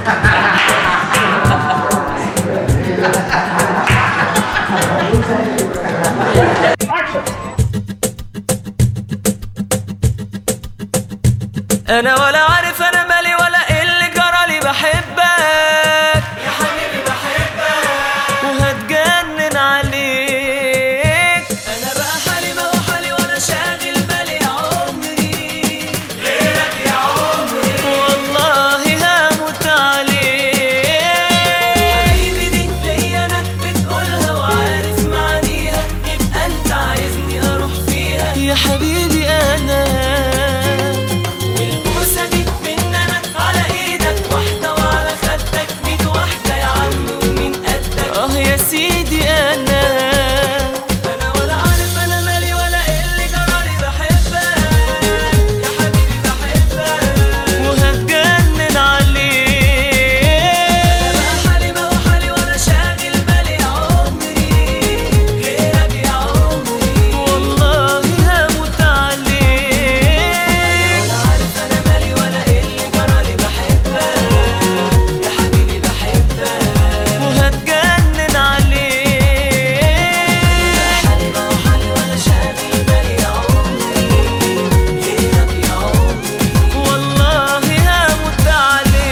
انا ولا عارف انا مالي ولا ايه اللي جرالي بحبك يا حبيبي بحبك وهتجنن عليك انا بقى حالي ما هو حالي وانا شاغل بالي يا عمري غيرك يا عمري والله هموت عليك حبيبي دي ليا انا بتقولها وعارف معانيها يبقى انت عايزني اروح فيها يا حبيبي انا والبوسة دي من انا على ايدك واحدة وعلى خدك ميت واحدة يا عم ومين قدك اه يا سيدي انا انا ولا عارف انا مالي ولا ايه اللي جرالي بحبك يا حبيبي بحبك وهتجنن عليك انا بقى حالي ما هو حالي وانا شاغل بالي يا عمري غيرك يا عمري والله هموت عليك ولا عارف انا مالي ولا ايه اللي جرالي بحبك يا حبيبي بحبك وهتجنن عليك حالي ما هو حالي وانا شاغل بالي يا عمري غيرك يا عمري والله هموت عليك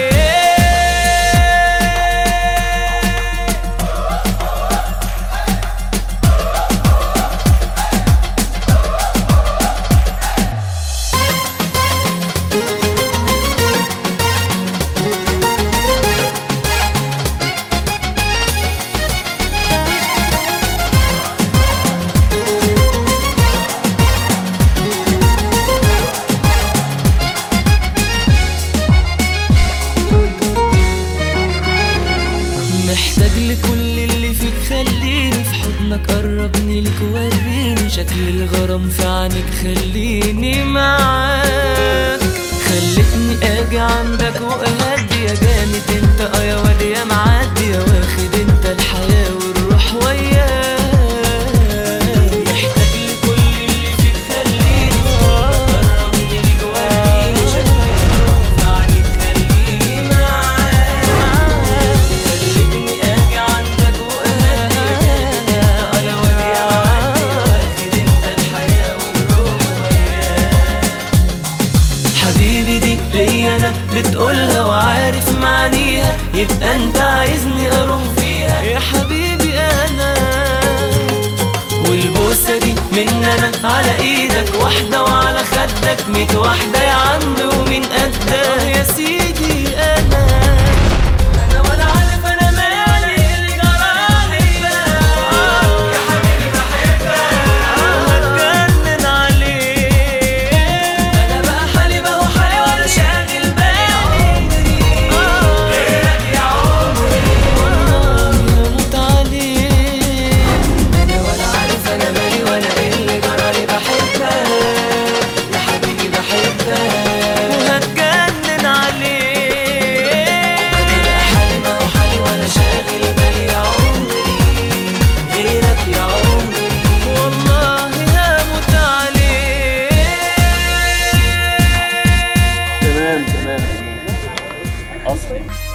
محتاج لكل اللي فيك خليني في حضنك قربني لك وريني شكل الغرام في عينك خليني معاك خلتني اجي عندك واهدي يا جامد انت اه يا واد يا معدي يا واخد انت الحياة والروح وياك محتاج لكل اللي فيك خليني قربني لك وريني شكل الغرام في عينك خليني معاك خلتني اجي عندك واهدي يا واد يا معدي واخد انت الحياة والروح وياك حبيبي دي ليا انا بتقولها وعارف معانيها يبقى انت عايزني اروح فيها يا حبيبي انا والبوسة دي من انا على ايدك واحدة وعلى خدك ميت واحدة يا عم ومين قدك يا سيدي انا انا ولا عارف انا مالي اللي جرالي يا حبيبي بحبك هتجنن عليك انا بقى حالي ما هو حالي ولا شاغل بالي غيرك يا عمري والله هموت عليك انا ولا عارف انا مالي ولا ايه اللي جرالي بحبك يا حبيبي بحبك وهتجنن عليك انا بقى حالي ما هو حالي ولا شاغل بالي يا عمري غيرك يا عمري والله هموت عليك تمام تمام اصلي